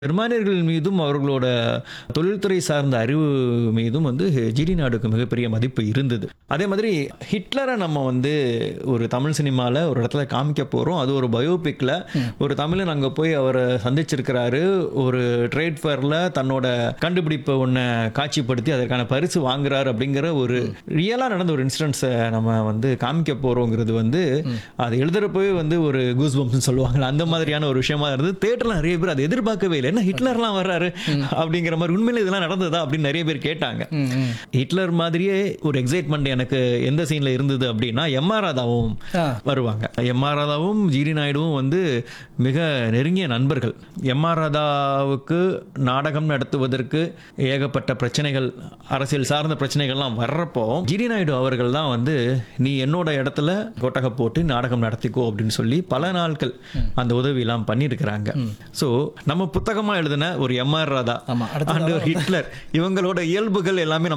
ஜெர்மானியர்கள் மீதும் அவர்களோட தொழில்துறை சார்ந்த அறிவு மீதும் வந்து ஜிடி நாடுக்கு மிகப்பெரிய மதிப்பு இருந்தது அதே மாதிரி ஹிட்லரை நம்ம வந்து ஒரு தமிழ் சினிமாவில் ஒரு இடத்துல காமிக்க போகிறோம் அது ஒரு பயோபிக்கில் ஒரு தமிழன் அங்கே போய் அவரை சந்திச்சிருக்கிறாரு ஒரு ட்ரேட் ஃபேரில் தன்னோட கண்டுபிடிப்பை ஒன்றை காட்சிப்படுத்தி அதற்கான பரிசு வாங்குறாரு அப்படிங்கிற ஒரு ரியலாக நடந்த ஒரு இன்சிடென்ட்ஸை நம்ம வந்து காமிக்க போகிறோங்கிறது வந்து அது எழுதுறப்பவே வந்து ஒரு கூஸ் பம்ப்னு சொல்லுவாங்கல்ல அந்த மாதிரியான ஒரு விஷயமா இருந்தது தேட்டர்ல நிறைய பேர் அதை எதிர்பார்க்கவே இல்லை என்ன ஹிட்லர்லாம் வர்றாரு அப்படிங்கிற மாதிரி உண்மையில இதெல்லாம் நடந்ததா அப்படின்னு நிறைய பேர் கேட்டாங்க ஹிட்லர் மாதிரியே ஒரு எக்ஸைட்மெண்ட் எனக்கு எந்த சீன்ல இருந்தது அப்படின்னா எம் ஆர் ராதாவும் ஆ. வருவாங்க எம் ஆர் ராதாவும் ஜிடி நாயுடுவும் வந்து மிக நெருங்கிய நண்பர்கள் எம் ஆர் ராதாவுக்கு நாடகம் நடத்துவதற்கு ஏகப்பட்ட பிரச்சனைகள் அரசியல் சார்ந்த பிரச்சனைகள்லாம் வர்றப்போ ஜிடி நாயுடு அவர்கள் தான் வந்து நீ என்னோட இடத்துல கொட்டகை போட்டு நாடகம் நடத்திக்கோ அப்படின்னு சொல்லி பல நாட்கள் அந்த உதவியெல்லாம் பண்ணியிருக்கிறாங்க ஸோ நம்ம புத்தகமா எழுதின ஒரு எம் ஆர் ராதா ஆமா, அடுத்ததா அண்ட் ஒரு ஹிட்லர் இவங்களோட இயல்புகள் எல்லாமே